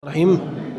الرحيم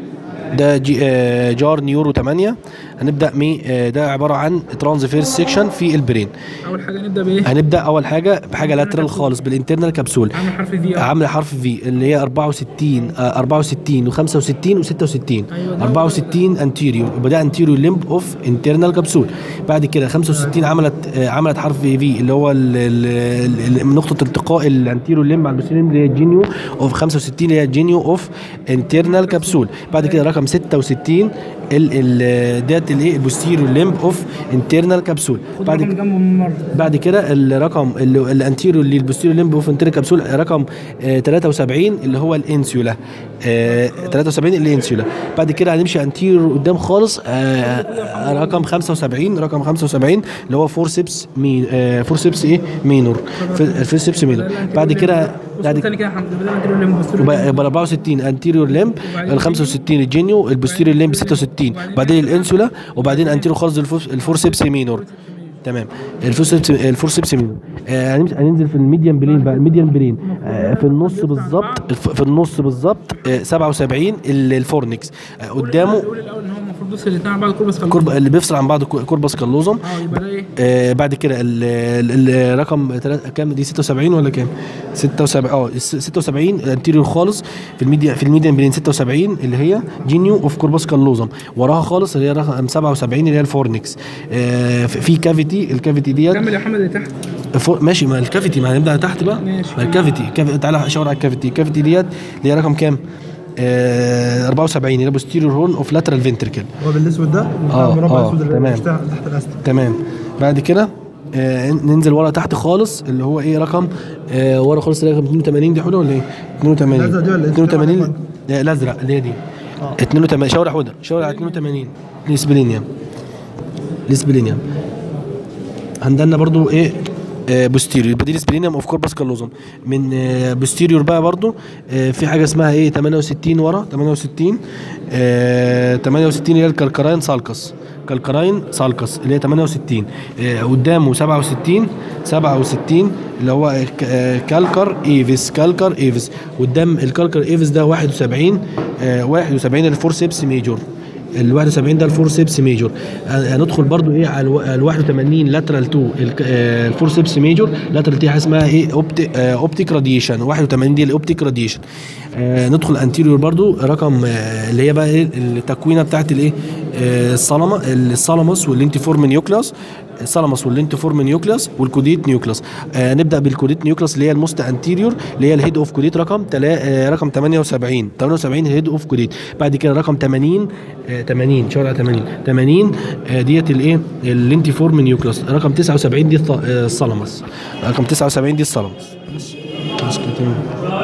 ده جي آه، جار نيورو 8 هنبدا مي آه، ده عباره عن ترانزفيرس سيكشن في البرين اول حاجه نبدا بايه هنبدا اول حاجه بحاجه لاترال خالص بالانترنال كبسول عامل حرف في عامله حرف في اللي هي 64 آه، 64 و65 و66 أيوة ده. 64 انتيريور يبقى ده انتيريور ليمب اوف انترنال كبسول بعد كده 65 عملت آه، عملت حرف في في اللي هو ال- ال- ال- نقطه التقاء الانتيريور ليمب على البوستيريور اللي هي الجينيو اوف 65 اللي هي الجينيو اوف انترنال كبسول بعد كده رقم 66 ال ال ديت الايه البوستيريور ليمب اوف انترنال كبسول خد بعد رقم كده جنبه من مره بعد كده الرقم اللي الانتيريور اللي البوستيريور ليمب اوف انتيريور كبسول رقم آه 73 اللي هو الانسيولا آه 73 الانسيولا بعد كده هنمشي انتيريور قدام خالص آه رقم 75 رقم 75 اللي هو فورسبس مين آه فورسبس ايه مينور فورسبس مينور بعد كده بص بعد تاني كده يا حمد بدل انتيريور ليمب بوستيريور يبقى يبقى 64 انتيريور ليمب ال 65 الجينيو البوستيريور ليمب 66 بعدين الانسولا وبعدين انتيريور خالص الفورس- الفورسبس مينور تمام الفورسبس الفورسبس مينور آه هنمس- هننزل في الميديان برين بقى الميديان برين آه في النص بالظبط الف- في النص بالظبط آه 77 ال- الفورنكس آه قدامه قول الاول ان هو المفروض بص الاثنين على بعض كوربس كورب اللي بيفصل عن بعض كو- كوربس كالوزوم اه يبقى ده ايه آه بعد كده ال- ال- الرقم تلات- كام دي 76 ولا كام 76 اه الس- 76 انتيريور خالص في الميديا في الميديان برين 76 اللي هي جينيو اوف كوربس كالوزم وراها خالص اللي هي رقم 77 اللي هي الفورنكس آه في- في كافيتي الكافيتي ديت كمل يا محمد اللي تحت فوق ماشي ما الكافيتي ما هنبدا تحت بقى ماشي. ما الكافيتي كاف... تعالى شاور على الكافيتي الكافيتي ديت اللي هي رقم كام آه 74 اللي هي بوستيريور هورن اوف لاترال فينتركل هو بالاسود ده آه، المربع آه، الاسود اللي تمام. مش تحت تحت الاستك تمام بعد كده آه ننزل ورا تحت خالص اللي هو ايه رقم آه ورا خالص اللي هي رقم 82 دي حلوه ولا ايه 82 الأزرق دي ولا إيه؟ 82 لا الازرق اللي هي دي 82 شاور على حوده شاور على 82 ليسبلينيوم ليسبلينيوم عندنا برضو ايه آه بوستيريور يبقى دي السبلينيوم اوف كوربس كالوزوم من آه بوستيريور بقى برضو آه في حاجه اسمها ايه 68 ورا 68 آه 68 اللي هي الكالكراين سالكس كالكراين سالكس اللي هي 68 آه قدامه 67 67 اللي هو ك- آه كالكر ايفيس كالكر ايفيس قدام الكالكر ايفيس ده 71 آه 71 الفورسيبس ميجور ال 71 ده الفورسيبس ميجور آه، هندخل برضو ايه على الو- ال 81 لاترال 2 الفورسيبس ميجور لاترال دي حاجه اسمها ايه اوبتيك اوبتيك راديشن 81 دي الاوبتيك راديشن آه ندخل انتيريور برضو رقم آه اللي هي بقى ايه التكوينه بتاعت الايه آه الصلمه الصلموس والانتيفورم نيوكلاس الثالاموس واللينتيفورم نيوكلاس والكوديت نيوكلاس آه نبدا بالكوديت نيوكلاس اللي هي الموست انتيريور اللي هي الهيد اوف كوديت رقم تلا آه رقم 78 78 هيد اوف كوديت بعد كده رقم 80 آه 80 شارع 80 80 آه ديت الايه اللينتيفورم نيوكلاس رقم 79 دي الث- آه، الثالاموس رقم 79 دي الثالاموس بس كده تمام